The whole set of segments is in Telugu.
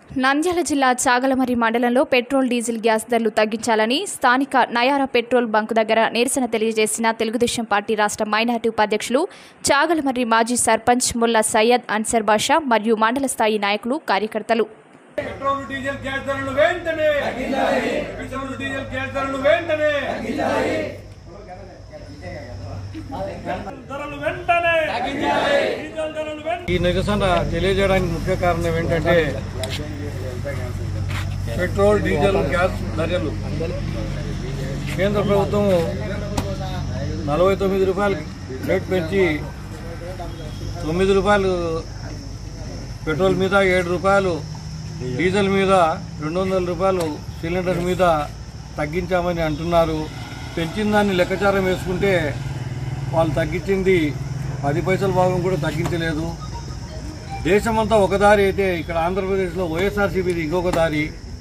నంద్యాల జిల్లా చాగలమరి మండలంలో పెట్రోల్ డీజిల్ గ్యాస్ ధరలు తగ్గించాలని స్థానిక నయార పెట్రోల్ బంక్ దగ్గర నిరసన తెలియజేసిన తెలుగుదేశం పార్టీ రాష్ట్ర మైనార్టీ ఉపాధ్యక్షులు చాగలమర్రి మాజీ సర్పంచ్ ముల్లా సయ్యద్ అన్సర్ బాషా మరియు మండల స్థాయి నాయకులు కార్యకర్తలు పెట్రోల్ డీజిల్ గ్యాస్ ధరలు వెంటనే పెట్రోల్ డీజిల్ గ్యాస్ ధరలు వెంటనే ధరలు వెంటనే డీజిల్ ధరలు వెంటనే ఈ నిరసన తెలియజేయడానికి ముఖ్య కారణం ఏంటంటే పెట్రోల్ డీజిల్ గ్యాస్ ధరలు కేంద్ర ప్రభుత్వం నలభై తొమ్మిది రూపాయలు రేట్ పెంచి తొమ్మిది రూపాయలు పెట్రోల్ మీద ఏడు రూపాయలు డీజిల్ మీద రెండు వందల రూపాయలు సిలిండర్ మీద తగ్గించామని అంటున్నారు పెంచిన దాన్ని లెక్కచారం వేసుకుంటే వాళ్ళు తగ్గించింది పది పైసల భాగం కూడా తగ్గించలేదు దేశమంతా ఒక దారి అయితే ఇక్కడ ఆంధ్రప్రదేశ్లో వైఎస్ఆర్సీపీది ఇంకొక దారి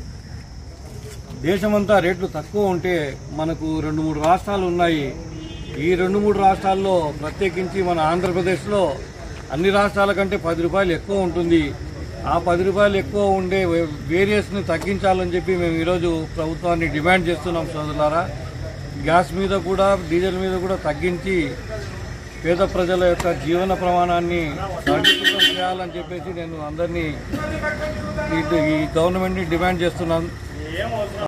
దేశమంతా రేట్లు తక్కువ ఉంటే మనకు రెండు మూడు రాష్ట్రాలు ఉన్నాయి ఈ రెండు మూడు రాష్ట్రాల్లో ప్రత్యేకించి మన ఆంధ్రప్రదేశ్లో అన్ని రాష్ట్రాల కంటే పది రూపాయలు ఎక్కువ ఉంటుంది ఆ పది రూపాయలు ఎక్కువ ఉండే వేరియస్ని తగ్గించాలని చెప్పి మేము ఈరోజు ప్రభుత్వాన్ని డిమాండ్ చేస్తున్నాం సోదరులారా గ్యాస్ మీద కూడా డీజిల్ మీద కూడా తగ్గించి పేద ప్రజల యొక్క జీవన ప్రమాణాన్ని సరళీకృతం చేయాలని చెప్పేసి నేను అందరినీ ఈ ఈ గవర్నమెంట్ని డిమాండ్ చేస్తున్నాను